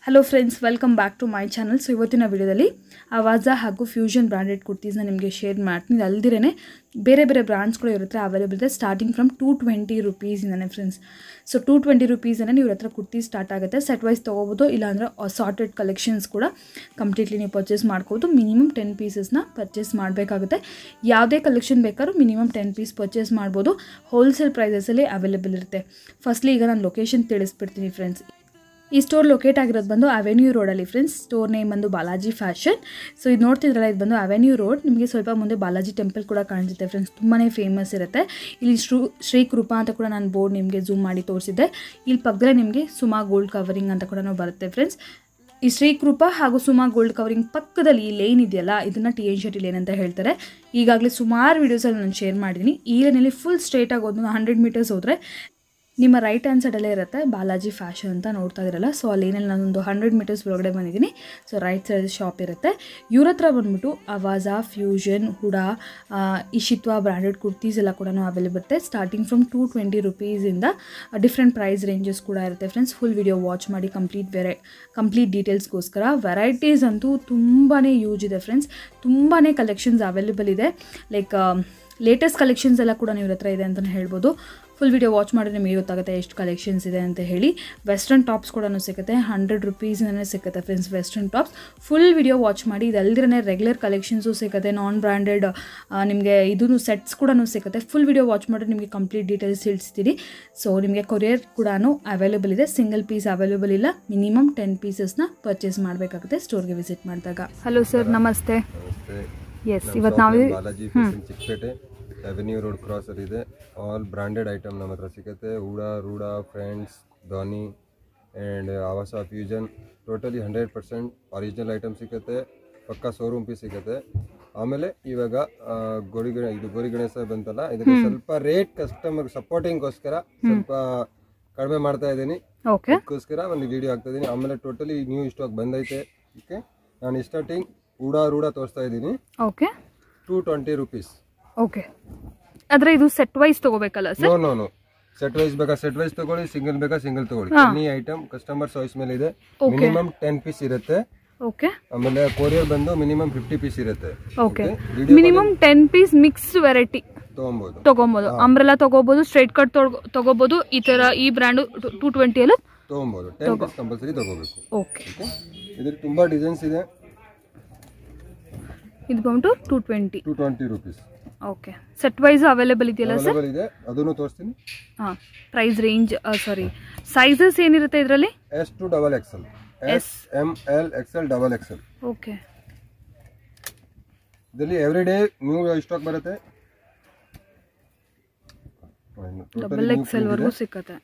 Hello friends welcome back to my channel so ಇವತ್ತಿನ ವಿಡಿಯೋದಲ್ಲಿ ಅವಾಜಾ ಹಾಗೂ ಫ್ಯೂಷನ್ ಬ್ರ್ಯಾಂಡೆಡ್ ಕುರ್ತೀಸ್ನ ನಿಮಗೆ ಶೇರ್ ಮಾಡ್ತೀನಿ ಅಲ್ದಿರೇ ಬೇರೆ ಬೇರೆ ಬ್ರ್ಯಾಂಡ್ಸ್ಗಳು ಇರುತ್ತೆ ಅವೈಲೇಬಲ್ ಇದೆ ಸ್ಟಾರ್ಟಿಂಗ್ ಫ್ರಮ್ ಟೂ ಟ್ವೆಂಟಿ ರುಪೀಸಿಂದಾನೆ ಫ್ರೆಂಡ್ಸ್ ಸೊ ಟೂ ಟ್ವೆಂಟಿ ರುಪೀಸೇ ನೀವು ಹತ್ರ ಕುರ್ತಿ ಸ್ಟಾರ್ಟ್ ಆಗುತ್ತೆ ಸೆಟ್ ವೈಸ್ ತೊಗೋಬೋದು ಇಲ್ಲಾಂದರೆ ಸಾರ್ಟೆಡ್ ಕಲೆಕ್ಷನ್ಸ್ ಕೂಡ ಕಂಪ್ಲೀಟ್ಲಿ ನೀವು ಪರ್ಚೇಸ್ ಮಾಡ್ಕೋಬೋದು ಮಿನಿಮಮ್ ಟೆನ್ ಪೀಸಸ್ನ ಪರ್ಚೇಸ್ ಮಾಡಬೇಕಾಗುತ್ತೆ ಯಾವುದೇ ಕಲೆಕ್ಷನ್ ಬೇಕಾದ್ರೂ ಮಿನಿಮಮ್ ಟೆನ್ ಪೀಸ್ ಪರ್ಚೇಸ್ ಮಾಡ್ಬೋದು ಹೋಲ್ಸೇಲ್ ಪ್ರೈಸಸಲ್ಲಿ ಅವೈಲೇಬಲ್ ಇರುತ್ತೆ ಫಸ್ಟ್ಲಿ ಈಗ ನಾನು ಲೊಕೇಶನ್ ತಿಳಿಸ್ಬಿಡ್ತೀನಿ ಫ್ರೆಂಡ್ಸ್ ಈ ಸ್ಟೋರ್ ಲೊಕೇಟ್ ಆಗಿರೋದು ಬಂದು ಅವೆನ್ಯೂ ರೋಡಲ್ಲಿ ಫ್ರೆಂಡ್ಸ್ ಸ್ಟೋರ್ ನೇಮ್ ಬಂದು ಬಾಲಾಜಿ ಫ್ಯಾಷನ್ ಸೊ ಇದು ನೋಡ್ತಿದ್ರಲ್ಲ ಇದು ಬಂದು ಅವೆನ್ಯೂ ರೋಡ್ ನಿಮಗೆ ಸ್ವಲ್ಪ ಮುಂದೆ ಬಾಲಾಜಿ ಟೆಂಪಲ್ ಕೂಡ ಕಾಣಿಸುತ್ತೆ ಫ್ರೆಂಡ್ಸ್ ತುಂಬಾ ಫೇಮಸ್ ಇರುತ್ತೆ ಇಲ್ಲಿ ಶ್ರೂ ಶ್ರೀ ಕೃಪಾ ಅಂತ ಕೂಡ ನಾನು ಬೋರ್ಡ್ ನಿಮಗೆ ಝೂಮ್ ಮಾಡಿ ತೋರಿಸಿದ್ದೆ ಇಲ್ಲಿ ಪಕ್ಕದಲ್ಲೇ ನಿಮಗೆ ಸುಮಾ ಗೋಲ್ಡ್ ಕವರಿಂಗ್ ಅಂತ ಕೂಡ ಬರುತ್ತೆ ಫ್ರೆಂಡ್ಸ್ ಈ ಶ್ರೀ ಕೃಪಾ ಹಾಗೂ ಸುಮಾ ಗೋಲ್ಡ್ ಕವರಿಂಗ್ ಪಕ್ಕದಲ್ಲಿ ಈ ಲೇನ್ ಇದೆಯಲ್ಲ ಇದನ್ನು ಟಿ ಎನ್ ಶೆಟ್ಟಿ ಲೇನ್ ಅಂತ ಹೇಳ್ತಾರೆ ಈಗಾಗಲೇ ಸುಮಾರು ವೀಡಿಯೋಸಲ್ಲಿ ನಾನು ಶೇರ್ ಮಾಡಿದ್ದೀನಿ ಈ ಲೇನಲ್ಲಿ ಫುಲ್ ಸ್ಟ್ರೇಟಾಗಿ ಹೋದ್ನು ಹಂಡ್ರೆಡ್ ಮೀಟರ್ಸ್ ಹೋದರೆ ನಿಮ್ಮ ರೈಟ್ ಹ್ಯಾಂಡ್ ಸೈಡಲ್ಲೇ ಇರುತ್ತೆ ಬಾಲಾಜಿ ಫ್ಯಾಷನ್ ಅಂತ ನೋಡ್ತಾ ಇದ್ದೀರಲ್ಲ ಸೊ ಅಲ್ಲಿ ಏನಲ್ಲಿ ನಾನೊಂದು ಹಂಡ್ರೆಡ್ ಮೀಟರ್ಸ್ ಒಳಗಡೆ ಬಂದಿದ್ದೀನಿ ಸೊ ರೈಟ್ ಸೈಡ್ ಶಾಪ್ ಇರುತ್ತೆ ಇವ್ರ ಹತ್ರ ಬಂದ್ಬಿಟ್ಟು ಅವಾಜಾ ಫ್ಯೂಷನ್ ಹುಡಾ ಆ, ಇಶಿತ್ವಾ ಬ್ರ್ಯಾಂಡೆಡ್ ಕುರ್ತೀಸ್ ಎಲ್ಲ ಕೂಡ ಅವೈಲೇಬಲ್ ಇರುತ್ತೆ ಸ್ಟಾರ್ಟಿಂಗ್ ಫ್ರಮ್ ಟೂ ಟ್ವೆಂಟಿ ರುಪೀಸಿಂದ ಡಿಫ್ರೆಂಟ್ ಪ್ರೈಸ್ ರೇಂಜಸ್ ಕೂಡ ಇರುತ್ತೆ ಫ್ರೆಂಡ್ಸ್ ಫುಲ್ ವಿಡಿಯೋ ವಾಚ್ ಮಾಡಿ ಕಂಪ್ಲೀಟ್ ವೆರೈ ಕಂಪ್ಲೀಟ್ ಡೀಟೇಲ್ಸ್ಗೋಸ್ಕರ ವೆರೈಟೀಸ್ ಅಂತೂ ತುಂಬಾ ಯೂಸ್ ಇದೆ ಫ್ರೆಂಡ್ಸ್ ತುಂಬಾ ಕಲೆಕ್ಷನ್ಸ್ ಅವೈಲೇಬಲ್ ಇದೆ ಲೈಕ್ ಲೇಟೆಸ್ಟ್ ಕಲೆಕ್ಷನ್ಸ್ ಎಲ್ಲ ಕೂಡ ನೀವು ಹತ್ರ ಇದೆ ಅಂತಲೇ ಹೇಳ್ಬೋದು ಫುಲ್ ವಿಡಿಯೋ ವಾಚ್ ಮಾಡಿದ್ರೆ ನಿಮಗೆ ಗೊತ್ತಾಗುತ್ತೆ ಎಷ್ಟು ಕಲೆಕ್ಷನ್ಸ್ ಇದೆ ಅಂತ ಹೇಳಿ ವೆಸ್ಟರ್ನ್ ಟಾಪ್ಸ್ ಕೂಡ ಸಿಗುತ್ತೆ ಹಂಡ್ರೆಡ್ ರುಪೀಸ್ನೇ ಸಿಗುತ್ತೆ friends western tops full video watch ಮಾಡಿ ಇದಲ್ದಿರೇ ರೆಗ್ಯುಲರ್ ಕಲೆಕ್ಷನ್ಸು ಸಿಗುತ್ತೆ ನಾನ್ ಬ್ರ್ಯಾಂಡೆಡ್ ನಿಮಗೆ ಇದೂ ಸೆಟ್ಸ್ ಕೂಡ ಸಿಗುತ್ತೆ ಫುಲ್ ವಿಡಿಯೋ ವಾಚ್ ಮಾಡಿದ್ರೆ ನಿಮಗೆ ಕಂಪ್ಲೀಟ್ ಡೀಟೇಲ್ಸ್ ತಿಳಿಸ್ತೀರಿ ಸೊ ನಿಮಗೆ ಕೊರಿಯರ್ ಕೂಡ ಅವೈಲೇಬಲ್ ಇದೆ ಸಿಂಗಲ್ ಪೀಸ್ ಅವೈಲೇಬಲ್ ಇಲ್ಲ ಮಿನಿಮಮ್ ಟೆನ್ ಪೀಸಸ್ನ ಪರ್ಚೇಸ್ ಮಾಡಬೇಕಾಗುತ್ತೆ ಸ್ಟೋರ್ಗೆ ವಿಸಿಟ್ ಮಾಡಿದಾಗ ಹಲೋ ಸರ್ ನಮಸ್ತೆ ನಮಸ್ತೆ ಎಸ್ ನಮ್ಮ ಇವತ್ತು shop ನಾವು name Balaji fashion Chickpet avenue road cross ಅಲ್ಲಿ ಇದೆ ಆಲ್ ಬ್ರಾಂಡೆಡ್ ಐಟಮ್ ನಮ್ಮ ಹತ್ರ ಸಿಗುತ್ತೆ ಹೂಡಾ ರೂಡಾ ಫ್ರೆಂಡ್ಸ್ ಧೋನಿ and Avaasa fusion totally hundred percent original item ಸಿಗುತ್ತೆ ಪಕ್ಕ ಶೋರೂಮ್ ಪೀಸ್ ಸಿಗುತ್ತೆ ಆಮೇಲೆ ಇವಾಗ ಆ, ಗೋರಿ ಗಣ ಇದು ಗೋರಿ ಗಣೇಶ ಬಂತಲ್ಲ ಇದಕ್ಕೆ ಸ್ವಲ್ಪ ರೇಟ್ ಕಸ್ಟಮರ್ ಸಪೋರ್ಟಿಂಗ್ಗೋಸ್ಕರ ಸ್ವಲ್ಪ ಕಡಿಮೆ ಮಾಡ್ತಾ ಇದ್ದೀನಿ ಓಕೆ ಅದಕ್ಕೋಸ್ಕರ ಒಂದು ವಿಡಿಯೋ ಆಗ್ತಾ ಇದ್ದೀನಿ ಆಮೇಲೆ ಟೋಟಲಿ ನ್ಯೂ ಸ್ಟಾಕ್ ಬಂದೈತೆ ಓಕೆ ನಾನು ಸ್ಟಾರ್ಟಿಂಗ್ ಹೂಡಾ ರೂಡಾ ತೋರಿಸ್ತಾ ಇದ್ದೀನಿ okay two twenty rupees okay ಆದರೆ ಇದು ಸೆಟ್ ವೈಸ್ ತಗೋಬೇಕಲ್ಲ sir no no no set wise ಬೇಕಾ ಸೆಟ್ ವೈಸ್ ತಗೊಳ್ಳಿ ಸಿಂಗಲ್ ಬೇಕಾ ಸಿಂಗಲ್ ತಗೊಳ್ಳಿ ಎನಿ ಐಟಮ್ ಕಸ್ಟಮರ್ ಚಾಯ್ಸ್ ಮೇಲೆ ಇದೆ ಮಿನಿಮಮ್ ಟೆನ್ ಪೀಸ್ ಇರುತ್ತೆ ಓಕೆ ಆಮೇಲೆ ಕೊರಿಯರ್ ಬಂದು ಮಿನಿಮಮ್ ಫಿಫ್ಟಿ ಪೀಸ್ ಇರುತ್ತೆ okay video minimum ten piece mixed variety ತಗೊಬೋದು ತಗೊಬೋದು ಅಂಬ್ರೆಲಾ ತಗೋಬೋದು ಸ್ಟ್ರೈಟ್ ಕಟ್ ತಗೋಬೋದು ಈ ತರ ಈ ಬ್ರ್ಯಾಂಡು ಟೂ ಟ್ವೆಂಟಿ ಅಲ್ಲ ತಗೊಬೋದು ಟೆನ್ ಪೀಸ್ ಕಂಪಲ್ಸರಿ ತಗೋಬೇಕು ಓಕೆ ಓಕೆ ಇದ್ರಲ್ಲಿ ತುಂಬಾ ಡಿಸೈನ್ಸ್ ಇದೆ ಇದು ಬಂದ್ಬಿಟ್ಟು two twenty two twenty rupees okay set wise available ಇದೆಯಲ್ಲ ಸರ್ ಅವೈಲೇಬಲ್ ಇದೆ ಅದನ್ನು ತೋರಿಸ್ತೀನಿ ಹಾಂ ಪ್ರೈಸ್ ರೇಂಜ್ ಸಾರಿ ಸೈಜಸ್ ಏನಿರುತ್ತೆ ಇದರಲ್ಲಿ S to double XL S M L XL double XL okay ಇದರಲ್ಲಿ ಎವ್ರಿ ಡೇ ನ್ಯೂ ಸ್ಟಾಕ್ ಬರುತ್ತೆ ಡಬಲ್ ಎಕ್ಸೆಲ್ ವರೆಗೂ ಸಿಕ್ಕತ್ತೆ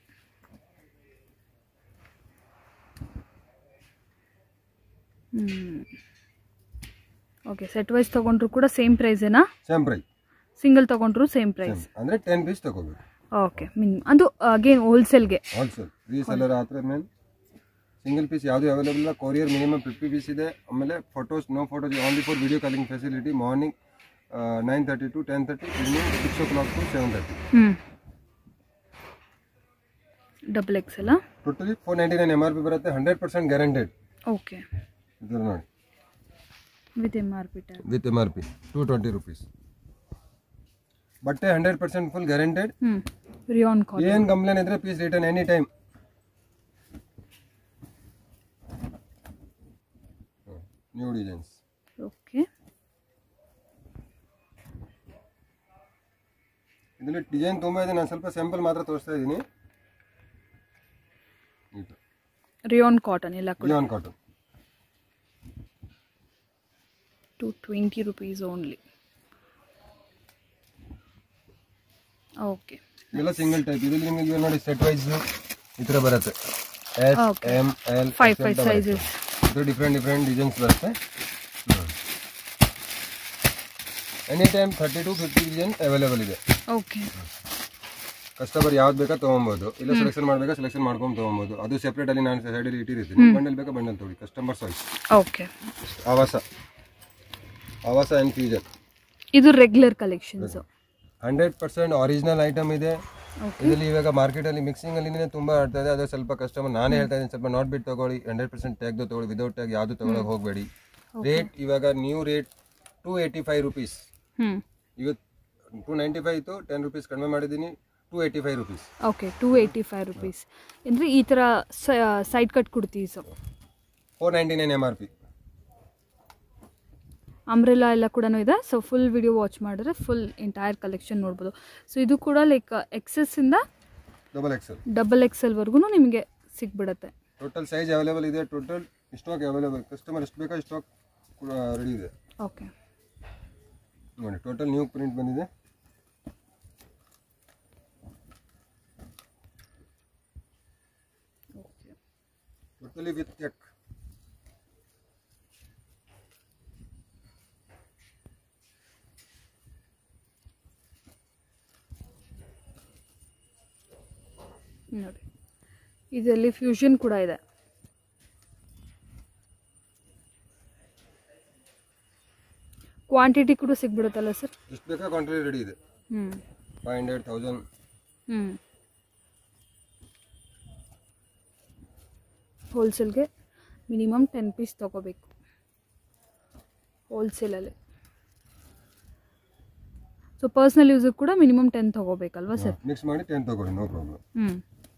ಓಕೆ ಸೆಟ್ ವೈಸ್ ತಗೊಂಡ್ರು ಕೂಡ ಸೇಮ್ ಪ್ರೈಸೇನಾ ಸೇಮ್ ಪ್ರೈಸ್ ಸಿಂಗಲ್ ತಗೊಂಡ್ರು ಸೇಮ್ ಪ್ರೈಸ್ ಅಂದ್ರೆ ಟೆನ್ ಪೀಸ್ ತಗೋಬೇಕು ಓಕೆ ಮಿನಿಮಮ್ ಅದು ಅಗೇನ್ ಹೋಲ್ಸೇಲ್ಗೆ ಹೋಲ್ಸೇಲ್ ರೀಸೆಲ್ಲರ್ ಆ ಥರ ಮೇಲೆ ಸಿಂಗಲ್ ಪೀಸ್ ಯಾವುದು ಅವೈಲೇಬಲ್ ಇಲ್ಲ ಕೊರಿಯರ್ ಮಿನಿಮಮ್ ಫಿಫ್ಟಿ ಪೀಸ್ ಇದೆ ಆಮೇಲೆ photos no photos only for video calling facility morning nine thirty to ten thirty evening six o'clock to seven thirty ಹ್ಞೂ double X ಅಲ್ಲ totally four ninety nine M R P ಬರುತ್ತೆ hundred percent guaranteed okay ಇದು ನೋಡಿ with M R P tag with M R P two twenty rupees ಬಟ್ಟೆ hundred percent full guaranteed ಹ್ಞೂ rayon call ಏನು complaint ಇದ್ರೆ please return any time new designs okay ಇದರಲ್ಲಿ design ತುಂಬ ಇದೆ ನಾನು ಸ್ವಲ್ಪ ಸ್ಯಾಂಪಲ್ ಮಾತ್ರ ತೋರಿಸ್ತಾ ಇದ್ದೀನಿ ರಿಯಾನ್ ಕಾಟನ್ ಎಲ್ಲ ಕೂಡ ಜಿಯಾನ್ cotton two twenty rupees only okay ಇವೆಲ್ಲ ಸಿಂಗಲ್ ಟೈಪ್ ಇದರಲ್ಲಿ ನಿಮಗೆ ಇವಾಗ ನೋಡಿ ಸೆಟ್ ವೈಸ್ ಈ ಥರ ಬರುತ್ತೆ S Okay. M L five five sizes ಇದು ಡಿಫ್ರೆಂಟ್ ಡಿಫ್ರೆಂಟ್ ಡಿಸೈನ್ಸ್ ಬರುತ್ತೆ any time thirty to fifty design available ಇದೆ ಓಕೆ ಕಸ್ಟಮರ್ ಯಾವ್ದು ಬೇಕಾ ತೊಗೊಬೋದು ಇಲ್ಲ ಸೆಲೆಕ್ಷನ್ ಮಾಡಬೇಕಾ ಸೆಲೆಕ್ಷನ್ ಮಾಡ್ಕೊಂಡು ತೊಗೊಬೋದು ಅದು ಸೆಪ್ರೇಟ್ ಅಲ್ಲಿ ನಾನು ಸೈಡಲ್ಲಿ ಇಟ್ಟಿರ್ತೀನಿ ಬಂಡಲ್ ಬೇಕಾ ಬಂಡಲ್ ತೊಗೊಳ್ಳಿ customer choice okay Avaasa Avaasa and fusion ಇದು regular collections hundred percent original item ಇದೆ ಓಕೆ ಇದರಲ್ಲಿ ಇವಾಗ ಮಾರ್ಕೆಟಲ್ಲಿ ಮಿಕ್ಸಿಂಗ್ ಅಲ್ಲಿ ತುಂಬಾ ಆಡ್ತಾ ಇದೆ ಅದು ಸ್ವಲ್ಪ ಕಸ್ಟಮರ್ ನಾನೇ ಹೇಳ್ತಾ ಇದ್ದೀನಿ ಸ್ವಲ್ಪ ನಾಟ್ ಬಿಟ್ ತಗೊಳ್ಳಿ ಹಂಡ್ರೆಡ್ ಪರ್ಸೆಂಟ್ ಟ್ಯಾಗ್ದು ತಗೊಳ್ಳಿ ವಿದೌಟ್ ಟ್ಯಾಗ್ ಯಾವುದು ತಗೊಳಕ್ ಹೋಗಬೇಡಿ ರೇಟ್ ಇವಾಗ new rate two eighty five rupees ಹ್ಞೂ ಇವತ್ತು ಟೂ ನೈಂಟಿ ಫೈವ್ ಇತ್ತು ಟೆನ್ ರುಪೀಸ್ ಕಡಿಮೆ ಮಾಡಿದ್ದೀನಿ two eighty five rupees okay two eighty five rupees ಅಂದರೆ ಈ ಥರ side cut kurtis four ninety nine M R P Umbrella ಎಲ್ಲ ಕೂಡ ಇದೆ ಸೊ ಫುಲ್ ವಿಡಿಯೋ ವಾಚ್ ಮಾಡಿದ್ರೆ ಫುಲ್ ಎಂಟೈರ್ ಕಲೆಕ್ಷನ್ ನೋಡ್ಬೋದು ಸೊ ಇದು ಕೂಡ ಲೈಕ್ ಎಕ್ಸಸ್ಸಿಂದ ಡಬಲ್ ಎಕ್ಸೆಲ್ ಡಬಲ್ ಎಕ್ಸೆಲ್ವರೆಗೂ ನಿಮಗೆ ಸಿಕ್ಬಿಡತ್ತೆ ಟೋಟಲ್ ಸೈಜ್ ಅವೈಲೇಬಲ್ ಇದೆ ಟೋಟಲ್ ಸ್ಟಾಕ್ ಅವೈಲೇಬಲ್ ಕಸ್ಟಮರ್ ಎಷ್ಟು ಬೇಕಾ ಸ್ಟಾಕ್ ರೆಡಿ ಇದೆ ಓಕೆ ನೋಡಿ ಟೋಟಲ್ ನ್ಯೂ ಪ್ರಿಂಟ್ ಬಂದಿದೆ ಟೋಟಲಿ ವಿತ್ ಚೆಕ್ ನೋಡಿ ಇದರಲ್ಲಿ ಫ್ಯೂಷನ್ ಕೂಡ ಇದೆ ಕ್ವಾಂಟಿಟಿ ಕೂಡ ಸಿಗ್ಬಿಡುತ್ತಲ್ಲ ಸರ್ ಎಷ್ಟು ಬೇಕಾ ಕ್ವಾಂಟಿಟಿ ರೆಡಿ ಇದೆ ಹ್ಞೂ ಫೈವ್ ಹಂಡ್ರೆಡ್ ತೌಸಂಡ್ ಹ್ಞೂ ಹೋಲ್ಸೇಲ್ಗೆ ಮಿನಿಮಮ್ ಟೆನ್ ಪೀಸ್ ತೊಗೋಬೇಕು ಹೋಲ್ಸೇಲಲ್ಲಿ ಸೊ ಪರ್ಸ್ನಲ್ ಯೂಸಿಗೆ ಕೂಡ ಮಿನಿಮಮ್ ಟೆನ್ ತೊಗೋಬೇಕಲ್ವಾ ಸರ್ ಮಿಕ್ಸ್ ಮಾಡಿ ಟೆನ್ ತಗೊಳ್ಳಿ ನೋ ಪ್ರಾಬ್ಲಮ್ ಹ್ಞೂ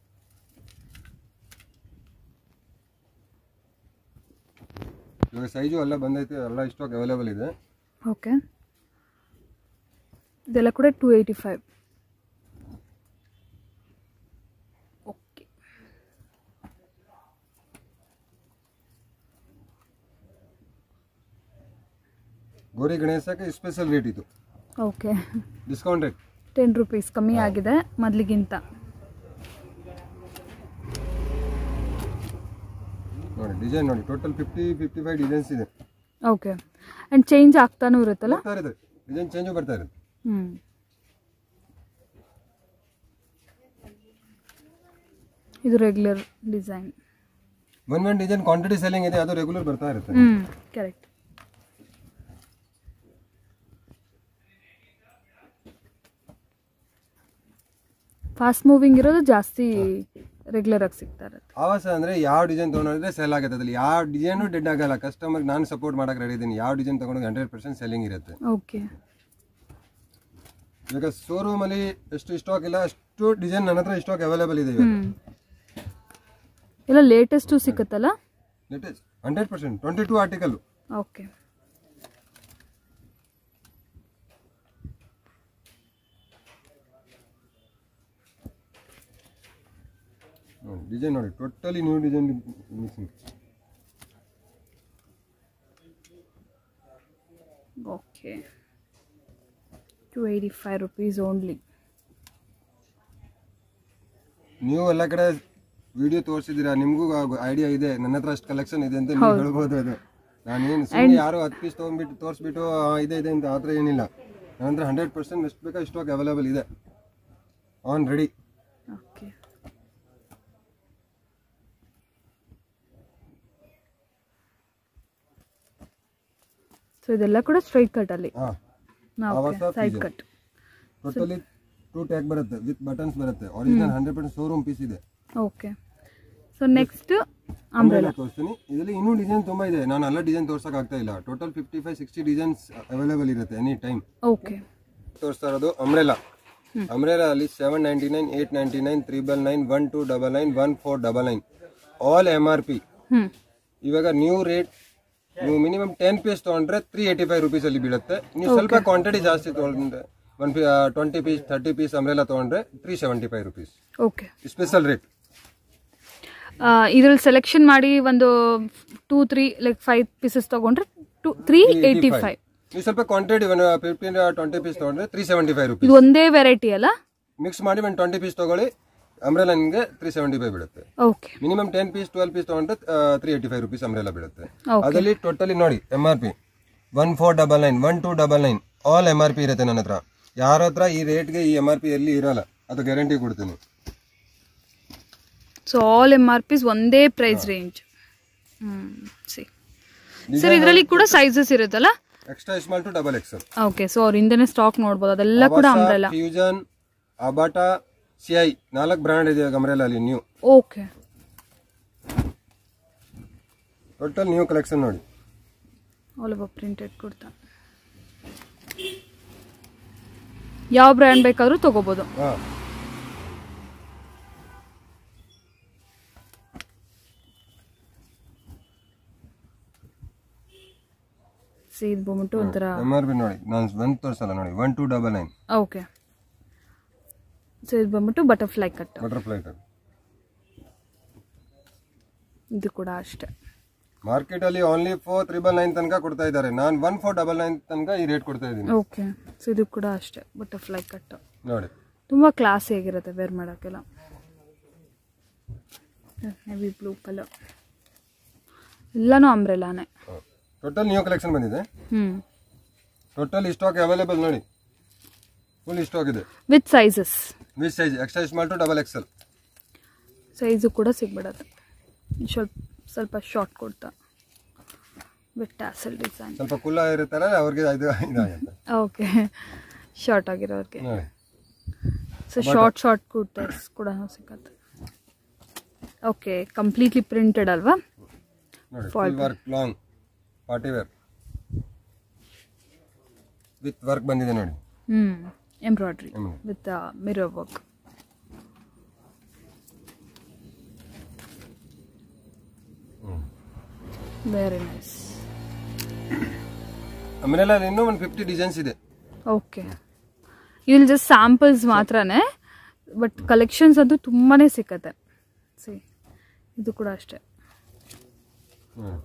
ಇವಾಗ ಸೈಜು ಎಲ್ಲ ಬಂದೈತೆ ಎಲ್ಲ ಸ್ಟಾಕ್ ಅವೈಲೇಬಲ್ ಇದೆ ಓಕೆ ಇದೆಲ್ಲ ಕೂಡ two eighty five okay Gauri ಗಣೇಶಕ್ಕೆ ಸ್ಪೆಷಲ್ ರೇಟ್ ಇದು okay discount rate ten rupees ಕಮ್ಮಿ ಆಗಿದೆ ಮೊದಲಿಗಿಂತ ನೋಡಿ ಡಿಸೈನ್ ನೋಡಿ total fifty fifty five designs ಇದೆ ಓಕೆ ಆ್ಯಂಡ್ ಚೇಂಜ್ ಆಗ್ತಾನೂ ಇರುತ್ತಲ್ಲ ಬರ್ತಾ ಇರುತ್ತೆ ಡಿಸೈನ್ ಚೇಂಜು ಬರ್ತಾ ಇರುತ್ತೆ ಹ್ಞೂ ಇದು regular design one one design quantity selling ಇದೆ ಅದು ರೆಗ್ಯುಲರ್ ಬರ್ತಾ ಇರುತ್ತೆ ಹ್ಞೂ ಕರೆಕ್ಟ್ ಫಾಸ್ಟ್ ಮೂವಿಂಗ್ ಇರೋದು ಜಾಸ್ತಿ ರೆಗ್ಯುಲರ್ ಆಗಿ ಸಿಗ್ತಾ ಇರುತ್ತೆ ಆವಾಸ ಅಂದ್ರೆ ಯಾವ ಡಿಸೈನ್ ತೊಗೊಂಡ್ರೆ ಸೆಲ್ ಆಗುತ್ತೆ ಅದ್ರಲ್ಲಿ ಯಾವ ಡಿಸೈನು ಡೆಡ್ ಆಗಲ್ಲ ಕಸ್ಟಮರ್ ನಾನು ಸಪೋರ್ಟ್ ಮಾಡಕ್ಕೆ ರೆಡಿ ಇದ್ದೀನಿ ಯಾವ ಡಿಸೈನ್ ತಗೊಂಡು ಹಂಡ್ರೆಡ್ ಪರ್ಸೆಂಟ್ ಸೆಲ್ಲಿಂಗ್ ಇರುತ್ತೆ ಓಕೆ ಇವಾಗ ಶೋರೂಮ್ ಅಲ್ಲಿ ಎಷ್ಟು ಸ್ಟಾಕ್ ಇಲ್ಲ ಅಷ್ಟು ಡಿಸೈನ್ ನನ್ನ ಹತ್ರ ಸ್ಟಾಕ್ ಅವೈಲೇಬಲ್ ಇದೆ ಇವಾಗ ಹ್ಞೂ ಎಲ್ಲ ಲೇಟೆಸ್ಟು ಸಿಕ್ಕತ್ತಲ್ಲ latest hundred percent twenty two article okay ನೋಡಿ ಡಿಸೈನ್ ನೋಡಿ totally new design mixing okay two eighty five rupees only ನೀವು ಎಲ್ಲ ಕಡೆ ವಿಡಿಯೋ ತೋರಿಸಿದ್ದೀರಾ ನಿಮಗೂ ಐಡಿಯಾ ಇದೆ ನನ್ನ ಹತ್ರ ಅಷ್ಟು ಕಲೆಕ್ಷನ್ ಇದೆ ಅಂತ ನೀವು ಹೇಳ್ಬೋದು ಅದು ನಾನೇನು ಸುಮ್ಮನೆ ಯಾರು ಹತ್ತು ಪೀಸ್ ತೊಗೊಂಡ್ಬಿಟ್ಟು ತೋರಿಸ್ಬಿಟ್ಟು ಆ, ಇದೆ ಇದೆ ಅಂತ ಆ ಥರ ಏನಿಲ್ಲ ನನ್ನ ಹತ್ರ ಹಂಡ್ರೆಡ್ ಪರ್ಸೆಂಟ್ ಎಷ್ಟು ಬೇಕಾ ಸ್ಟಾಕ್ ಅವೈಲೇಬಲ್ ಇದೆ ಆನ್ ರೆಡಿ ಓಕೆ ಸೊ ಇದೆಲ್ಲ ಕೂಡ ಸ್ಟ್ರೈಟ್ ಕಟ್ಟಲ್ಲಿ ಹಾಂ okay Avaasa side fusion. Cut totally two tag ಬರುತ್ತೆ ವಿತ್ ಬಟನ್ಸ್ ಬರುತ್ತೆ original hundred percent showroom piece ಇದೆ ಓಕೆ ಸೊ ನೆಕ್ಸ್ಟ್ ಅಂಬ್ರೆಲಾ ತೋರಿಸ್ತೀನಿ ಇದರಲ್ಲಿ ಇನ್ನೂ ಡಿಸೈನ್ ತುಂಬಾ ಇದೆ ನಾನು ಎಲ್ಲ ಡಿಸೈನ್ ತೋರ್ಸಕ್ ಆಗ್ತಾ ಇಲ್ಲ total fifty five sixty designs available ಇರುತ್ತೆ ಎನಿ ಟೈಮ್ ಓಕೆ ತೋರಿಸ್ತಾ ಇರೋದು ಅಮ್ರೆಲಾ ಅಮ್ರೆಲಾ ಅಲ್ಲಿ seven ninety nine eight ninety nine triple nine one two double nine one four double nine all M R P ಹ್ಞೂ ಇವಾಗ new rate ನೀವು minimum ten piece ತೊಗೊಂಡ್ರೆ three eighty five rupees ಅಲ್ಲಿ ಬೀಳುತ್ತೆ ನೀವು ಸ್ವಲ್ಪ quantity ಜಾಸ್ತಿ ತೊಗೊಂಡ್ರೆ one twenty piece thirty piece Umbrella ತೊಗೊಂಡ್ರೆ three seventy five rupees okay special rate ಇದ್ರಲ್ಲಿ ಸೆಲೆಕ್ಷನ್ ಮಾಡಿ ಒಂದು two three like five pieces ತಗೊಂಡ್ರೆ ಟು ತ್ರೀ ಏಯ್ಟಿ ಫೈವ್ ನೀವು ಸ್ವಲ್ಪ ಕ್ವಾಂಟಿಟಿ ಒಂದು ಫಿಫ್ಟೀನ್ ಟ್ವೆಂಟಿ ಪೀಸ್ ತೊಗೊಂಡ್ರೆ ತ್ರೀ ಸೆವೆಂಟಿ ಫೈವ್ ರುಪೀಸ್ ಇದು ಒಂದೇ ವೆರೈಟಿ ಅಲ್ಲ ಮಿಕ್ಸ್ ಮಾಡಿ ಒಂದು ಟ್ವೆಂಟಿ ಪೀಸ್ ತಗೊಳ್ಳಿ ಅಮ್ರೆಲಾ ನಿಮಗೆ ತ್ರೀ ಸೆವೆಂಟಿ ಫೈವ್ ಬೀಳುತ್ತೆ okay minimum ten piece twelve piece ತಗೊಂಡ್ರೆ three eighty five rupees Umbrella ಬೀಳುತ್ತೆ Okay. ಅದರಲ್ಲಿ ಟೋಟಲಿ ನೋಡಿ M R P one four double nine one two double nine all M R P ಇರುತ್ತೆ ನನ್ನ ಹತ್ರ ಯಾರ ಹತ್ರ ಈ ರೇಟ್ಗೆ ಈ ಎಮ್ ಆರ್ ಪಿ ಎಲ್ಲಿ ಇರಲ್ಲ ಅದು ಗ್ಯಾರಂಟಿ ಕೊಡ್ತೀನಿ so all M R P's ಒಂದೇ ಪ್ರೈಸ್ ರೇಂಜ್ ಹ್ಞೂ ಸಿ ಸರ್ ಇದರಲ್ಲಿ ಕೂಡ ಸೈಜಸ್ ಇರುತ್ತಲ್ಲ extra small to double XL okay so ಅವ್ರ ಹಿಂದೆನೇ ಸ್ಟಾಕ್ ನೋಡ್ಬೋದು ಅದೆಲ್ಲ ಕೂಡ ಅಂಬ್ರೆಲ್ಲ ಫ್ಯೂಷನ್ ಅಬಾಟಾ ಸಿ ಐ ನಾಲ್ಕು ಬ್ರ್ಯಾಂಡ್ ಇದೆ ಅಂಬ್ರೆಲಾ ಅಲ್ಲಿ new okay total new collection ನೋಡಿ ಆಲ್ ಓವರ್ ಪ್ರಿಂಟೆಡ್ ಕುರ್ತಾ ಯಾವ ಬ್ರ್ಯಾಂಡ್ ಬೇಕಾದರೂ ತಗೋಬೋದು ಹಾಂ ಸಿ ಇದು ಬಂದ್ಬಿಟ್ಟು ಒಂಥರ ಎಮ್ ಆರ್ ಪಿ ನೋಡಿ ನಾನು ಒಂದು ತೋರಿಸಲ್ಲ ನೋಡಿ one two double nine okay so ಇದು ಬಂದ್ಬಿಟ್ಟು ಬಟರ್ಫ್ಲೈ ಕಟ್ ಬಟರ್ಫ್ಲೈ ಇದು ಕೂಡ ಅಷ್ಟೇ ಮಾರ್ಕೆಟ್ ಅಲ್ಲಿ ಓನ್ಲಿ ಫೋರ್ ತ್ರಿಬಲ್ ನೈನ್ ತನಕ ಕೊಡ್ತಾ ಇದ್ದಾರೆ ನಾನು ಒನ್ ಫೋರ್ ಡಬಲ್ ನೈನ್ ತನಕ ಈ ರೇಟ್ ಕೊಡ್ತಾ ಇದ್ದೀನಿ ಓಕೆ ಸೊ ಇದು ಕೂಡ ಅಷ್ಟೇ ಬಟರ್ಫ್ಲೈ ಕಟ್ ನೋಡಿ ತುಂಬ ಕ್ಲಾಸಿ ಆಗಿರುತ್ತೆ ವೇರ್ ಮಾಡೋಕ್ಕೆಲ್ಲ ಹೆವಿ ಬ್ಲೂ ಕಲರ್ ಎಲ್ಲನೂ ಅಂಬ್ರೆಲಾನೆ ಟೋಟಲ್ ನ್ಯೂ ಕಲೆಕ್ಷನ್ ಬಂದಿದೆ ಹ್ಞೂ ಟೋಟಲ್ ಸ್ಟಾಕ್ ಅವೈಲೇಬಲ್ ನೋಡಿ ಫುಲ್ ಸ್ಟಾಕ್ ಇದೆ with sizes with size extra small to double XL size ಕೂಡ ಸಿಗ್ಬಿಡತ್ತೆ ಸ್ವಲ್ಪ ಸ್ವಲ್ಪ ಶಾರ್ಟ್ ಕೊಡ್ತಾ ವಿತ್ ಟ್ಯಾಸಲ್ ಡಿಸೈನ್ ಸ್ವಲ್ಪ ಕುಲ್ಲ ಇರ್ತಾರೆ ಅವ್ರಿಗೆ ಇದು ಇದಾಗುತ್ತೆ ಓಕೆ ಶಾರ್ಟ್ ಆಗಿರೋರಿಗೆ ನೋಡಿ ಸೊ ಶಾರ್ಟ್ ಶಾರ್ಟ್ ಕುರ್ತಾಸ್ ಕೂಡ ಸಿಗತ್ತೆ ಓಕೆ ಕಂಪ್ಲೀಟ್ಲಿ ಪ್ರಿಂಟೆಡ್ ಅಲ್ವಾ ನೋಡಿ full work long party wear with work ಬಂದಿದೆ ನೋಡಿ ಹ್ಞೂ embroidery hmm. With mirror work very nice ಆಮೇಲೆ ಅಲ್ಲಿ ಇನ್ನೂ ಒಂದು ಫಿಫ್ಟಿ ಡಿಸೈನ್ಸ್ ಇದೆ ಓಕೆ ಇಲ್ಲಿ ಜಸ್ಟ್ ಸ್ಯಾಂಪಲ್ಸ್ ಮಾತ್ರನೇ ಬಟ್ ಕಲೆಕ್ಷನ್ಸ್ ಅಂತೂ ತುಂಬಾ ಸಿಕ್ಕತ್ತೆ ಸಿ ಇದು ಕೂಡ ಅಷ್ಟೇ ಹ್ಮ್.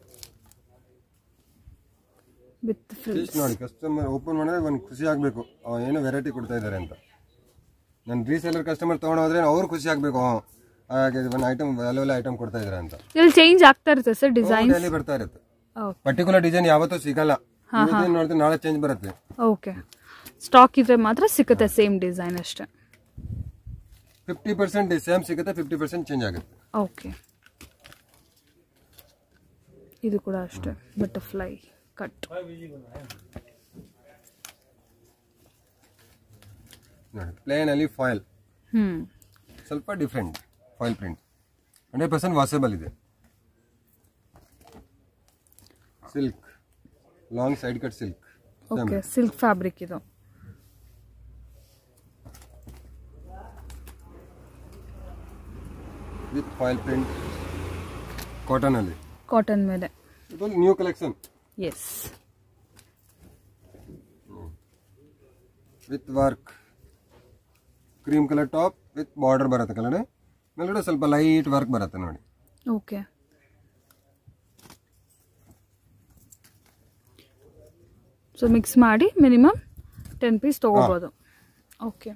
ವಿತ್ Just ಫ್ರಿಲ್ಸ್ ನೋಡಿ ಕಸ್ಟಮರ್ ಓಪನ್ ಮಾಡಿದ್ರೆ ಒಂದು ಖುಷಿ ಆಗಬೇಕು ಏನೋ ವೆರೈಟಿ ಕೊಡ್ತಾ ಇದ್ದಾರೆ ಅಂತ ನನ್ನ ರೀಸೇಲರ್ ಕಸ್ಟಮರ್ ತೊಗೊಂಡು ಹೋದ್ರೆ ಅವ್ರು ಖುಷಿ ಆಗಬೇಕು ಹಾಗೆ ಒಂದು ಐಟಮ್ ಒಳ್ಳೆ ಐಟಮ್ ಕೊಡ್ತಾ ಇದ್ದಾರೆ ಅಂತ ಇಲ್ಲಿ ಚೇಂಜ್ ಆಗ್ತಾ ಇರುತ್ತೆ ಸರ್ ಡಿಸೈನ್ ಡೈಲಿ ಬರ್ತಾ ಇರುತ್ತೆ ಓಕೆ ಪರ್ಟಿಕ್ಯುಲರ್ ಡಿಸೈನ್ ಯಾವತ್ತೂ ಸಿಗಲ್ಲ ಇವತ್ತೇನ್ ನೋಡಿದ್ರೆ ನಾಳೆ ಚೇಂಜ್ ಬರುತ್ತೆ ಓಕೆ ಸ್ಟಾಕ್ ಇದ್ರೆ ಮಾತ್ರ ಸಿಕ್ಕತ್ತೆ ಸೇಮ್ ಡಿಸೈನ್ ಅಷ್ಟೇ ಫಿಫ್ಟಿ ಪರ್ಸೆಂಟ್ ಸೇಮ್ ಸಿಗುತ್ತೆ ಫಿಫ್ಟಿ ಪರ್ಸೆಂಟ್ ಚೇಂಜ್ ಆಗುತ್ತೆ ಓಕೆ ಇದು ಕೂಡ ಅಷ್ಟೇ ಬಟರ್ಫ್ಲೈ ಕಟ್ ನೋಡಿ ಪ್ಲೇನ್ ಅಲ್ಲಿ ಫಾಯಿಲ್ ಹ್ಞೂ ಸ್ವಲ್ಪ different foil print hundred percent washable ಇದೆ silk long side cut silk okay silk fabric ಇದು ವಿತ್ ಫಾಯಿಲ್ ಪ್ರಿಂಟ್ ಕಾಟನ್ ಅಲ್ಲಿ ಕಾಟನ್ ಮೇಲೆ ಇದೊಂದು new collection yes with work cream colour top with border ಬರುತ್ತೆ ಕೆಳಗಡೆ ಮೇಲ್ಗಡೆ ಸ್ವಲ್ಪ ಲೈಟ್ ವರ್ಕ್ ಬರುತ್ತೆ ನೋಡಿ ಓಕೆ ಸೊ ಮಿಕ್ಸ್ ಮಾಡಿ ಮಿನಿಮಮ್ ಟೆನ್ ಪೀಸ್ ತೊಗೋಬೋದು ಓಕೆ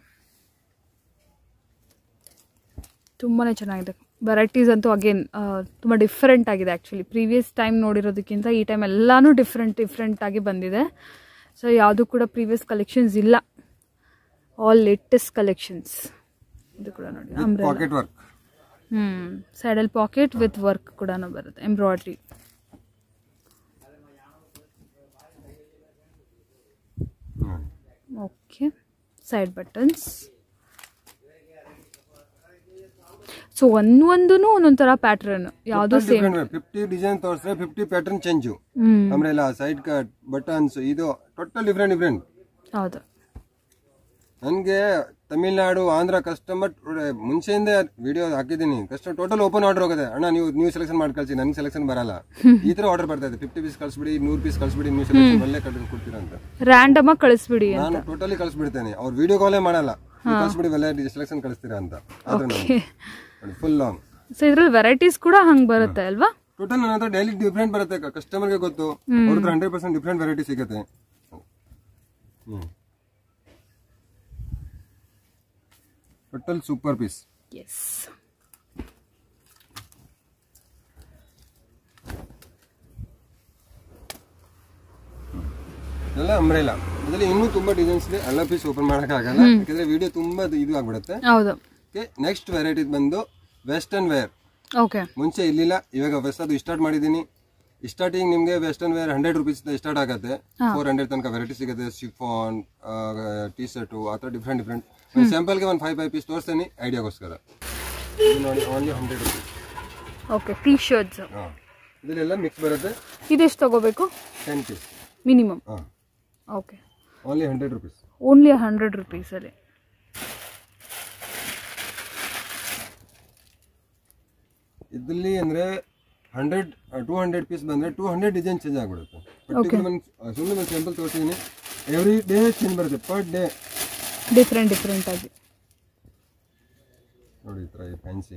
ತುಂಬಾ ಚೆನ್ನಾಗಿದೆ ವೆರೈಟೀಸ್ ಅಂತೂ ಅಗೇನ್ ತುಂಬ ಡಿಫ್ರೆಂಟ್ ಆಗಿದೆ ಆ್ಯಕ್ಚುಲಿ ಪ್ರೀವಿಯಸ್ ಟೈಮ್ ನೋಡಿರೋದಕ್ಕಿಂತ ಈ ಟೈಮ್ ಎಲ್ಲನೂ ಡಿಫ್ರೆಂಟ್ ಡಿಫ್ರೆಂಟ್ ಆಗಿ ಬಂದಿದೆ ಸೊ ಯಾವುದು ಕೂಡ ಪ್ರೀವಿಯಸ್ ಕಲೆಕ್ಷನ್ಸ್ ಇಲ್ಲ ಆಲ್ ಲೇಟೆಸ್ಟ್ ಕಲೆಕ್ಷನ್ಸ್ ಇದು ಕೂಡ ನೋಡಿ ವಿತ್ ಅಂಬ್ರೆಲಾ ಪಾಕೆಟ್ ವರ್ಕ್ ಹ್ಞೂ ಸೈಡಲ್ಲಿ ಪಾಕೆಟ್ ವಿತ್ ವರ್ಕ್ ಕೂಡ ಬರುತ್ತೆ ಎಂಬ್ರಾಯ್ಡ್ರಿ ನೋಡಿ okay side buttons so ಒಂದೊಂದೂ ಒಂದೊಂಥರ pattern ಯಾವುದೋ ಸೇಮ್ ಫಿಫ್ಟಿ ಡಿಸೈನ್ ತೋರಿಸಿದ್ರೆ ಫಿಫ್ಟಿ ಪ್ಯಾಟರ್ನ್ ಚೇಂಜು ಹ್ಞೂ ಅಂಬ್ರೆಲಾ ಸೈಡ್ ಕಟ್ ಬಟನ್ಸ್ ಇದು ಟೋಟಲ್ ಡಿಫ್ರೆಂಟ್ ಡಿಫ್ರೆಂಟ್ ಹೌದು ನನಗೆ ತಮಿಳ್ನಾಡು ಆಂಧ್ರ ಕಸ್ಟಮರ್ ಮುಂಚೆಯಿಂದ ವಿಡಿಯೋ ಹಾಕಿದ್ದೀನಿ ಕಸ್ಟಮರ್ ಟೋಟಲ್ ಓಪನ್ ಆರ್ಡರ್ ಹೋಗಿದೆ ಅಣ್ಣ ನೀವು ನೀವು ಸೆಲೆಕ್ಷನ್ ಮಾಡಿ ಕಳಿಸಿ ನನಗೆ ಸೆಲೆಕ್ಷನ್ ಬರಲ್ಲ ಈ ತರ ಆರ್ಡರ್ ಬರ್ತಾ ಇದೆ ಫಿಫ್ಟಿ ಪೀಸ್ ಕಳಿಸ್ಬಿಡಿ ನೂರು ಪೀಸ್ ಕಳಿಸ್ಬಿಡಿ ನೀವು ಸೆಲೆಕ್ಷನ್ ಒಳ್ಳೆ ಕಳ್ಸಿ ಕೊಡ್ತೀರಾ ಅಂತ ರ್ಯಾಂಡಮ್ ಆಗಿ ಕಳಿಸ್ಬಿಡಿ ಅಂತ ನಾನು ಟೋಟಲಿ ಕಳಿಸ್ಬಿಡ್ತೇನೆ ಅವ್ರು ವಿಡಿಯೋ ಕಾಲೇ ಮಾಡಲ್ಲ ನೀವು ಕಳಿಸ್ಬಿಡಿ ಒಳ್ಳೆ ಸೆಲೆಕ್ಷನ್ ಕಳಿಸ್ತೀರಾ ಅಂತ ಅದು ನಾನು ಫುಲ್ ಲಾಂಗ್ ಸೊ ಇದ್ರಲ್ಲಿ ವೆರೈಟೀಸ್ ಕೂಡ ಹಂಗೆ ಬರುತ್ತೆ ಅಲ್ವಾ ಟೋಟಲ್ ನನ್ನ ಹತ್ರ ಡೈಲಿ ಡಿಫ್ರೆಂಟ್ ಬರುತ್ತೆ ಕಸ್ಟಮರ್ಗೆ ಗೊತ್ತು ಅವ್ರ ಹತ್ರ ಹಂಡ್ರೆಡ್ ಪರ್ಸೆಂಟ್ ಡಿಫ್ರೆಂಟ್ ವೆರೈಟಿ ಸಿಗುತ್ತೆ hmm total super piece yes ಎಲ್ಲ ಅಂಬ್ರೆಲಾ ಇದರಲ್ಲಿ ಇನ್ನೂ ತುಂಬಾ ಡಿಸೈನ್ಸ್ ಇದೆ ಎಲ್ಲ ಪೀಸ್ ಓಪನ್ ಆಗಲ್ಲ ಯಾಕಂದ್ರೆ ವಿಡಿಯೋ ತುಂಬಾ ಇದು ಆಗ್ಬಿಡುತ್ತೆ ಹೌದು ನೆಕ್ಸ್ಟ್ ವೆರೈಟಿ ಬಂದು ವೆಸ್ಟರ್ನ್ ವೇರ್ ಓಕೆ ಮುಂಚೆ ಇರ್ಲಿಲ್ಲ ಇವಾಗ ಹೊಸದು ಸ್ಟಾರ್ಟ್ ಮಾಡಿದ್ದೀನಿ ಸ್ಟಾರ್ಟಿಂಗ್ ನಿಮಗೆ western wear hundred rupees start ಆಗುತ್ತೆ ಫೋರ್ ಹಂಡ್ರೆಡ್ ತನಕ ವೆರೈಟಿ ಸಿಗುತ್ತೆ ಶಿಫಾನ್ ಟೀ ಶರ್ಟು ಆ ಥರ ಡಿಫ್ರೆಂಟ್ ಡಿಫ್ರೆಂಟ್ ಒಂದು ಸ್ಯಾಂಪಲ್ಗೆ ಒಂದು ಫೈವ್ ಫೈವ್ ಪೀಸ್ ತೋರಿಸ್ತೀನಿ ಐಡಿಯಾಗೋಸ್ಕರ ಇದು ನೋಡಿ only hundred rupees okay T shirts ಹಾಂ ಇದರಲ್ಲೆಲ್ಲ ಮಿಕ್ಸ್ ಬರುತ್ತೆ ಇದೆಷ್ಟು ತಗೋಬೇಕು ಟೆನ್ ಪೀಸ್ ಮಿನಿಮಮ್ ಹಾಂ okay only hundred rupees only hundred ರುಪೀಸಲ್ಲಿ ಇದರಲ್ಲಿ ಅಂದರೆ ಹಂಡ್ರೆಡ್ ಟೂ ಹಂಡ್ರೆಡ್ ಪೀಸ್ ಬಂದರೆ ಟೂ ಹಂಡ್ರೆಡ್ ಡಿಸೈನ್ ಚೇಂಜ್ ಆಗಿಬಿಡುತ್ತೆ ಪರ್ಟಿಕ್ಯುಲರ್ ಒಂದು ಸುಮ್ಮನೆ ಒಂದು ಸ್ಯಾಂಪಲ್ ತೋರಿಸಿದ್ದೀನಿ ಎವ್ರಿ ಡೇ ಚೇಂಜ್ ಬರುತ್ತೆ ಪರ್ ಡೇ ಡಿಫ್ರೆಂಟ್ ಡಿಫ್ರೆಂಟ್ ಆಗಿ ನೋಡಿ ಈ ಥರ ಫ್ಯಾನ್ಸಿ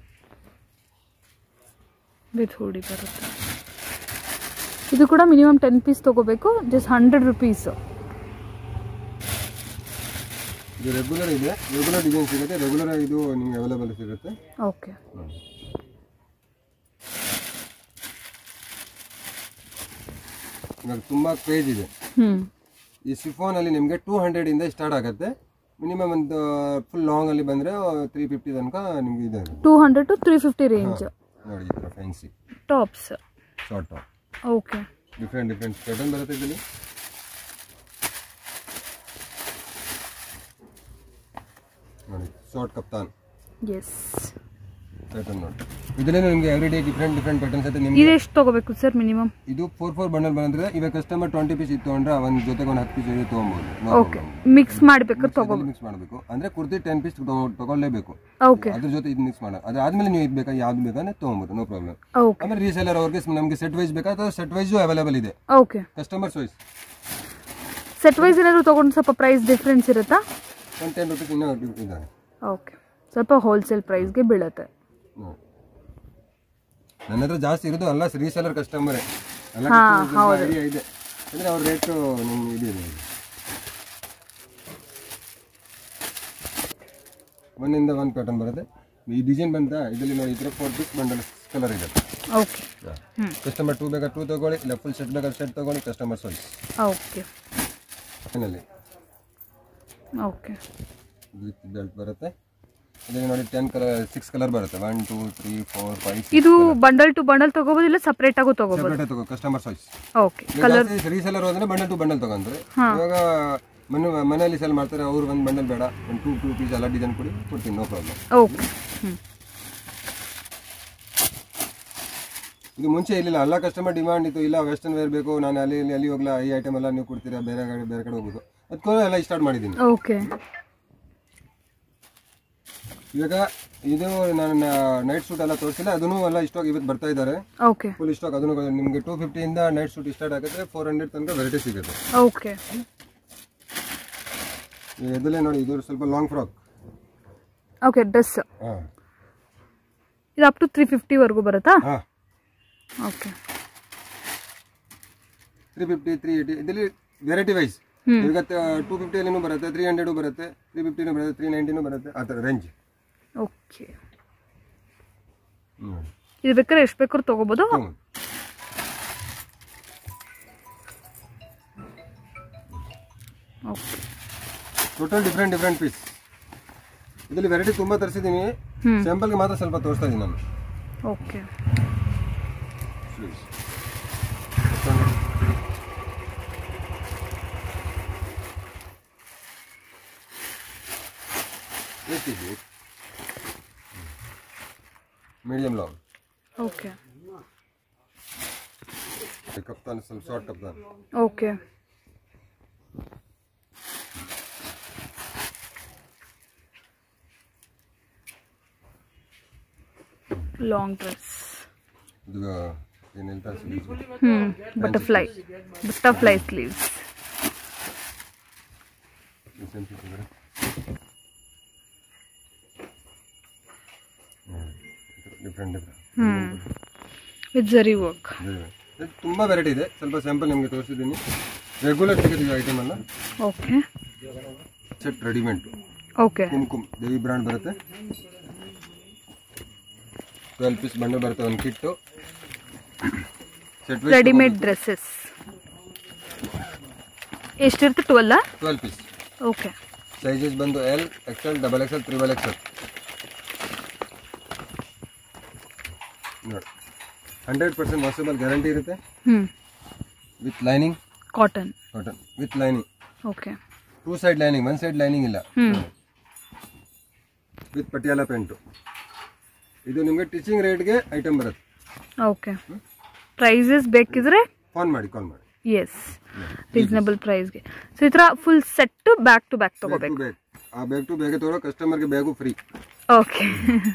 ವಿತ್ ಹೂಡಿ ಬರುತ್ತೆ ಇದು ಕೂಡ ಮಿನಿಮಮ್ ಟೆನ್ ಪೀಸ್ ತೊಗೋಬೇಕು ಜಸ್ಟ್ ಹಂಡ್ರೆಡ್ ರುಪೀಸ್ ಇದು ರೆಗ್ಯುಲರ್ ಇದೆ ರೆಗ್ಯುಲರ್ ಡಿಸೈನ್ ಸಿಗುತ್ತೆ ರೆಗ್ಯುಲರ್ ಇದು ನಿಮಗೆ ಅವೈಲೇಬಲ್ ಸಿಗುತ್ತೆ ಓಕೆ ನೋಡಿ. ಇವಾಗ ತುಂಬ ಕ್ರೇಜ್ ಇದೆ ಹ್ಞೂ ಈ ಸಿಫೋನಲ್ಲಿ ನಿಮಗೆ ಟೂ ಹಂಡ್ರೆಡಿಂದ ಸ್ಟಾರ್ಟ್ ಆಗುತ್ತೆ ಮಿನಿಮಮ್ ಒಂದು ಫುಲ್ ಲಾಂಗಲ್ಲಿ ಬಂದರೆ ತ್ರೀ ಫಿಫ್ಟಿ ತನಕ ನಿಮ್ಗೆ ಇದೆ two hundred to three fifty range ನೋಡಿ ಈ ಥರ fancy tops short top okay different different pattern ಬರುತ್ತೆ ಇದರಲ್ಲಿ ನೋಡಿ ಶಾರ್ಟ್ ಕಪ್ತಾನ್ ಎಸ್ ಪ್ಯಾಟರ್ನ್ ನೋಡಿ ಇದರಲ್ಲಿ ನಿಮಗೆ every day different different patterns ಐತೆ ನಿಮಗೆ ಇದೆಷ್ಟು ತೊಗೋಬೇಕು ಸರ್ ಮಿನಿಮಮ್ ಇದು ಫೋರ್ ಫೋರ್ ಬಂಡಲ್ ಬಂದ್ರೆ ಇವಾಗ ಕಸ್ಟಮರ್ ಟ್ವೆಂಟಿ ಪೀಸ್ ಇತ್ತು ಅಂದ್ರೆ ಒಂದು ಜೊತೆಗೆ ಒಂದು ಹತ್ತು ಪೀಸ್ ಇದೆ ತೊಗೊಬೋದು ಓಕೆ ಮಿಕ್ಸ್ ಮಾಡಬೇಕಾದ್ರೆ ತಗೋ ಮಿಕ್ಸ್ ಮಾಡಬೇಕು ಅಂದ್ರೆ ಕುರ್ತಿ ಟೆನ್ ಪೀಸ್ ತಗೊಳ್ಳೇಬೇಕು ಓಕೆ ಅದ್ರ ಜೊತೆ ಇದು ಮಿಕ್ಸ್ ಮಾಡ ಅದಾದ್ಮೇಲೆ ನೀವು ಇದು ಬೇಕಾ ಯಾವ್ದು ಬೇಕಾದ್ರೆ ತೊಗೊಬೋದು ನೋ ಪ್ರಾಬ್ಲಮ್ ಓಕೆ ಆಮೇಲೆ ರೀಸೇಲರ್ ಅವ್ರಿಗೆ ನಮಗೆ ಸೆಟ್ ವೈಸ್ ಬೇಕಾ ಅಥವಾ ಸೆಟ್ ವೈಸು ಅವೈಲೇಬಲ್ ಇದೆ okay customers wise set wise ಏನಾದ್ರು ತೊಗೊಂಡು ಸ್ವಲ್ಪ ಪ್ರೈಸ್ ಡಿಫ್ರೆನ್ಸ್ ಇರುತ್ತಾ ಒಂದು ಟೆನ್ ರುಪೀಸ್ ಇನ್ನೂ ಇದ್ದಾನೆ ಓಕೆ ಸ್ವಲ್ಪ ಹೋಲ್ಸೇಲ್ ಪ್ರೈಸ್ಗೆ ಬೀಳುತ್ತೆ ನೋಡಿ. ನನ್ನ ಹತ್ರ ಜಾಸ್ತಿ ಇರೋದು ಅಲ್ಲ ರೀಸೇಲರ್ ಕಸ್ಟಮರೇ ಎಲ್ಲ ಐಡಿಯಾ ಇದೆ ಅಂದ್ರೆ ಅವ್ರ ರೇಟು ನಿಮ್ಗೆ ಇದು ಇದೆ ಒಂದಿಂದ ಒಂದು ಪ್ಯಾಟರ್ನ್ ಬರುತ್ತೆ ಈ ಡಿಸೈನ್ ಬಂತ ಇದರಲ್ಲಿ ನೋಡಿ ಈ ಥರ ಫೋರ್ ಪೀಸ್ ಬಂಡಲ್ ಕಲರ್ ಇದೆ ಓಕೆ ಕಸ್ಟಮರ್ ಟೂ ಬೇಕಾದ್ರೆ ಟೂ ತಗೊಳ್ಳಿ ಇಲ್ಲ ಫುಲ್ ಸೆಟ್ ಬೇಕಾದ್ರೆ ಸೆಟ್ ತಗೊಳ್ಳಿ customer choice okay finally okay with belt ಬರುತ್ತೆ ಇದರಲ್ಲಿ ನೋಡಿ ಟೆನ್ ಕಲರ್ ಸಿಕ್ಸ್ ಕಲರ್ ಬರುತ್ತೆ one two three four five ಇದು ಬಂಡಲ್ ಟು ಬಂಡಲ್ ತಗೋಬೋದು ಇಲ್ಲ ಸಪ್ರೇಟ್ ಆಗು ತಗೋಬೋದು ಸೆಪರೇಟ್ ತಗೋ ಕಸ್ಟಮರ್ ಸಾಯ್ಸ್ ಓಕೆ ರೀಸೆಲ್ಲರ್ ಹೋದ್ರೆ ಬಂಡಲ್ ಟು ಬಂಡಲ್ ತಗೊಂಡ್ರೆ ಇವಾಗ ಮನೆ ಮನೆಯಲ್ಲಿ ಸೆಲ್ ಮಾಡ್ತಾರೆ ಅವ್ರು ಒಂದು ಬಂಡಲ್ ಬೇಡ ಒಂದು ಟೂ ಟೂ ಪೀಸ್ ಎಲ್ಲ ಡಿಸೈನ್ ಕೊಡಿ ಕೊಡ್ತೀನಿ ನೋ ಪ್ರಾಬ್ಲಮ್ ಓಕೆ ಹ್ಞೂ ಇದು ಮುಂಚೆ ಇರಲಿಲ್ಲ ಎಲ್ಲ ಕಸ್ಟಮರ್ ಡಿಮಾಂಡ್ ಇತ್ತು ಇಲ್ಲ ವೆಸ್ಟರ್ನ್ ವೇರ್ ಬೇಕು ನಾನು ಅಲ್ಲಿ ಇಲ್ಲಿ ಅಲ್ಲಿ ಹೋಗ್ಲಾ ಈ ಐಟಮ್ ಎಲ್ಲ ನೀವು ಕೊಡ್ತೀರಾ ಬೇರೆ ಕಡೆ ಬೇರೆ ಕಡೆ ಹೋಗ್ಬೇಕು ಅದಕ್ಕೂ ಎಲ್ಲ ಸ್ಟಾರ್ಟ್ ಮಾಡಿದ್ದೀನಿ ಓಕೆ ಇವಾಗ ಇದು ನಾನು ನೈಟ್ ಸೂಟ್ ಎಲ್ಲ ತೋರಿಸಿಲ್ಲ ಅದನ್ನು ಎಲ್ಲ ಸ್ಟಾಕ್ ಇವತ್ತು ಬರ್ತಾ ಇದ್ದಾರೆ ಓಕೆ ಫುಲ್ ಸ್ಟಾಕ್ ಅದನ್ನು ನಿಮಗೆ ಟೂ ಫಿಫ್ಟಿಯಿಂದ ನೈಟ್ ಸೂಟ್ ಸ್ಟಾರ್ಟ್ ಆಗುತ್ತೆ ಫೋರ್ ಹಂಡ್ರೆಡ್ ತನಕ ವೆರೈಟಿ ಸಿಗುತ್ತೆ ಓಕೆ ಇದಲ್ಲೇ ನೋಡಿ ಇದು ಸ್ವಲ್ಪ ಲಾಂಗ್ ಫ್ರಾಕ್ ಓಕೆ ಡ್ರೆಸ್ ಹಾಂ ಇದು ಅಪ್ ಟು ತ್ರೀ ಫಿಫ್ಟಿವರೆಗೂ ಬರುತ್ತಾ ಹಾಂ okay three fifty three eighty ಇದರಲ್ಲಿ ವೆರೈಟಿ ವೈಸ್ ಈಗ ಟೂ ಫಿಫ್ಟಿಯಲ್ಲಿನೂ ಬರುತ್ತೆ ತ್ರೀ ಹಂಡ್ರೆಡು ಬರುತ್ತೆ ತ್ರೀ ಫಿಫ್ಟಿನೂ ಬರುತ್ತೆ ತ್ರೀ ನೈಂಟಿನೂ ಬರುತ್ತೆ ಆ ಥರ ರೇಂಜ್ ಓಕೆ ಇದು ಬೇಕಾದ್ರೆ ಎಷ್ಟು ಬೇಕಾದ್ರೂ ತೊಗೋಬೋದು okay total different different piece ಇದರಲ್ಲಿ ವೆರೈಟಿ ತುಂಬ ತರಿಸಿದ್ದೀನಿ ಹ್ಮ್. ಸ್ಯಾಂಪಲ್ಗೆ ಮಾತ್ರ ಸ್ವಲ್ಪ ತೋರಿಸ್ತಾ ಇದ್ದೀನಿ ನಾನು ಓಕೆ ಎಷ್ಟಿದೆ ಮೀಡಿಯಮ್ ಲಾಂಗ್ ಓಕೆ ಕಪ್ತಾನ್ ಸ್ವಲ್ಪ short kaftan okay long dress ಇದು ಏನು ಹೇಳ್ತಾರೆ sleeves. ಹ್ಞೂ ಬಟರ್ಫ್ಲೈ ಬಟರ್ಫ್ಲೈ ಸ್ಲೀವ್ಸ್ ಇದು same piece ಇದೆ. ಹ್ಮ್. ಡಿಫ್ರೆಂಟ್ ಡಿಫ್ರೆಂಟ್ ಹ್ಞೂ ವಿತ್ ಜರಿ ವರ್ಕ್ ಇದು ತುಂಬ ವೆರೈಟಿ ಇದೆ ಸ್ವಲ್ಪ ಸ್ಯಾಂಪಲ್ ನಿಮಗೆ ತೋರಿಸಿದ್ದೀನಿ ರೆಗ್ಯುಲರ್ ಸಿಗುತ್ತೆ ಈ ಐಟಮ್ ಎಲ್ಲ okay set readymade okay Kumkum Devi brand ಬರುತ್ತೆ ಟ್ವೆಲ್ ಪೀಸ್ ಬಂಡಲ್ ಬರುತ್ತೆ ಒಂದು ಕಿಟ್ಟು ಸೆಟ್ ರೆಡಿಮೇಡ್ ಡ್ರೆಸ್ಸಸ್ ಎಷ್ಟಿರುತ್ತೆ ಟ್ವೆಲ್ಲ ಟ್ವೆಲ್ ಪೀಸ್ ಓಕೆ ಸೈಜಸ್ ಬಂದು L XL double XL triple XL ನೋಡಿ ಹಂಡ್ರೆಡ್ ಪರ್ಸೆಂಟ್ ವಾಷಬಲ್ ಗ್ಯಾರಂಟಿ ಇರುತ್ತೆ ಹ್ಞೂ with lining cotton cotton with lining okay two side lining one side lining ಇಲ್ಲ ಹ್ಞೂ with Patiala pant ಇದು ನಿಮಗೆ ಟೀಚಿಂಗ್ ರೇಟ್ಗೆ ಐಟಮ್ ಬರುತ್ತೆ ಓಕೆ ಪ್ರೈಸಸ್ ಬೇಕಿದ್ರೆ ಫೋನ್ ಮಾಡಿ ಕಾಲ್ ಮಾಡಿ ಎಸ್ ರೀಸನಬಲ್ ಪ್ರೈಸ್ಗೆ ಸೊ ಈ ಥರ full set back to back bag ತೊಗೋಬೇಕು ಟು ಬ್ಯಾಗ್ ಆ ಬ್ಯಾಗ್ ಟು ಬ್ಯಾಗ್ ತಗೊಳ್ಳೋ ಕಸ್ಟಮರ್ಗೆ bag free okay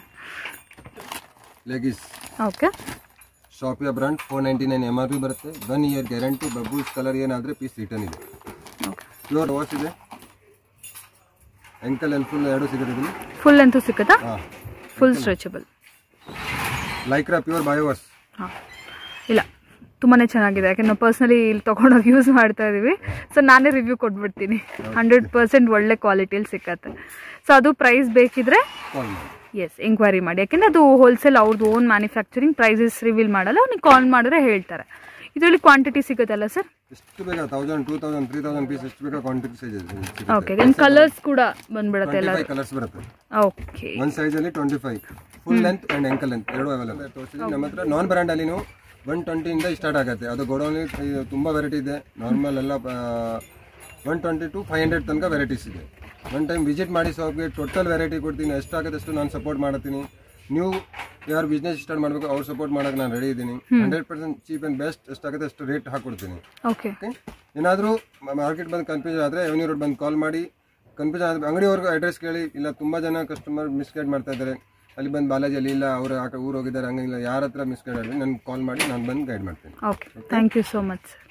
leggings okay ಶಾಪಿಯ brand four ninety nine M R P ಬರುತ್ತೆ one year guarantee bubbles colour ಏನಾದರೆ ಪೀಸ್ ರಿಟರ್ನ್ ಇದೆ ಓಕೆ ಪ್ಯೂರ್ ವಾಶ್ ಇದೆ ankle and full ಎರಡು ಸಿಗುತ್ತೆ ಇದರಲ್ಲಿ ಫುಲ್ ಅಂತೂ ಸಿಕ್ಕತ್ತಾ ಹಾಂ ಫುಲ್ ಸ್ಟ್ರೆಚಬಲ್ ಲೈಕ್ರಾ ಪ್ಯೂರ್ ಬಯೋವಾಸ್ ಹಾಂ ಇಲ್ಲ ತುಂಬಾ ಚೆನ್ನಾಗಿದೆ ಯಾಕೆ ನಾವು ಪರ್ಸ್ನಲಿ ಇಲ್ಲಿ ತೊಗೊಂಡೋಗಿ ಯೂಸ್ ಮಾಡ್ತಾ ಇದ್ದೀವಿ ಸೊ ನಾನೇ ರಿವ್ಯೂ ಕೊಟ್ಬಿಡ್ತೀನಿ ಹಂಡ್ರೆಡ್ ಪರ್ಸೆಂಟ್ ಒಳ್ಳೆ ಕ್ವಾಲಿಟಿಯಲ್ಲಿ ಸಿಕ್ಕತ್ತೆ ಸೊ ಅದು ಪ್ರೈಸ್ ಬೇಕಿದ್ರೆ ಕಾಲ್ ಮಾಡಿ ಎಸ್ ಎಂಕ್ವೈರಿ ಮಾಡಿ ಯಾಕೆಂದರೆ ಅದು ಹೋಲ್ಸೇಲ್ ಅವ್ರದ್ದು ಓನ್ ಮ್ಯಾನುಫ್ಯಾಕ್ಚರಿಂಗ್ ಪ್ರೈಸಸ್ ರಿವೀಲ್ ಮಾಡಲ್ಲ ಅವ್ನಿಗೆ ಕಾಲ್ ಮಾಡಿದ್ರೆ ಹೇಳ್ತಾರೆ ಇದರಲ್ಲಿ ಕ್ವಾಂಟಿಟಿ ಸಿಗುತ್ತಲ್ಲ ಸರ್ ಎಷ್ಟು ಬೇಕಾ thousand two thousand three thousand piece ಎಷ್ಟು ಬೇಕಾ quantity size okay then colours ಕೂಡ ಬಂದ್ಬಿಡುತ್ತೆ ಎಲ್ಲ ಫೈವ್ ಕಲರ್ಸ್ ಬರುತ್ತೆ ಓಕೆ ಒಂದು ಸೈಜಲ್ಲಿ twenty five full length and ankle length ಎರಡು ಅವೈಲೇಬಲ್ ತೋರಿಸಿದ್ವಿ ನಮ್ಮ ಹತ್ರ ನಾನ್ ಬ್ರ್ಯಾಂಡ್ ಅಲ್ಲಿ ಒನ್ ಟ್ವೆಂಟಿಯಿಂದ ಸ್ಟಾರ್ಟ್ ಆಗುತ್ತೆ ಅದು ಗೋಡೌನ್ ತುಂಬ ವೆರೈಟಿ ಇದೆ ನಾರ್ಮಲ್ ಎಲ್ಲ one twenty to five hundred ತನಕ ವೆರೈಟೀಸ್ ಇದೆ ಒನ್ ಟೈಮ್ ವಿಸಿಟ್ ಮಾಡಿ ಶಾಪ್ಗೆ ಟೋಟಲ್ ವೆರೈಟಿ ಕೊಡ್ತೀನಿ ಎಷ್ಟಾಗುತ್ತೆ ಅಷ್ಟು ನಾನು ಸಪೋರ್ಟ್ ಮಾಡ್ತೀನಿ ನೀವು ಯಾರು ಬಿಸ್ನೆಸ್ ಸ್ಟಾರ್ಟ್ ಮಾಡಬೇಕು ಅವ್ರು ಸಪೋರ್ಟ್ ಮಾಡೋಕೆ ನಾನು ರೆಡಿ ಇದ್ದೀನಿ hundred percent cheap and best ಎಷ್ಟಾಗುತ್ತೆ ಅಷ್ಟು ರೇಟ್ ಹಾಕ್ಕೊಡ್ತೀನಿ ಓಕೆ ಓಕೆ ಏನಾದರೂ ಮಾರ್ಕೆಟ್ ಬಂದು ಕನ್ಫ್ಯೂಷನ್ ಆದರೆ ಎವನ್ಯೂ ರೋಡ್ ಬಂದು ಕಾಲ್ ಮಾಡಿ ಕನ್ಫ್ಯೂಷನ್ ಆದರೆ ಅಂಗಡಿಯವ್ರಿಗೆ ಅಡ್ರೆಸ್ ಕೇಳಿ ಇಲ್ಲ ತುಂಬ ಜನ ಕಸ್ಟಮರ್ ಮಿಸ್ಗೈಡ್ ಮಾಡ್ತಾ ಇದ್ದಾರೆ ಅಲ್ಲಿ ಬಂದು ಬಾಲಾಜಿಯಲ್ಲಿ ಇಲ್ಲ ಅವರು ಆ ಊರು ಹೋಗಿದ್ದಾರೆ ಹಂಗಿಲ್ಲ ಯಾರ ಹತ್ರ ಮಿಸ್ಗೈಡ್ ಆಗಲಿ ನನಗೆ ಕಾಲ್ ಮಾಡಿ ನಾನು ಬಂದು ಗೈಡ್ ಮಾಡ್ತೀನಿ okay thank you so much sir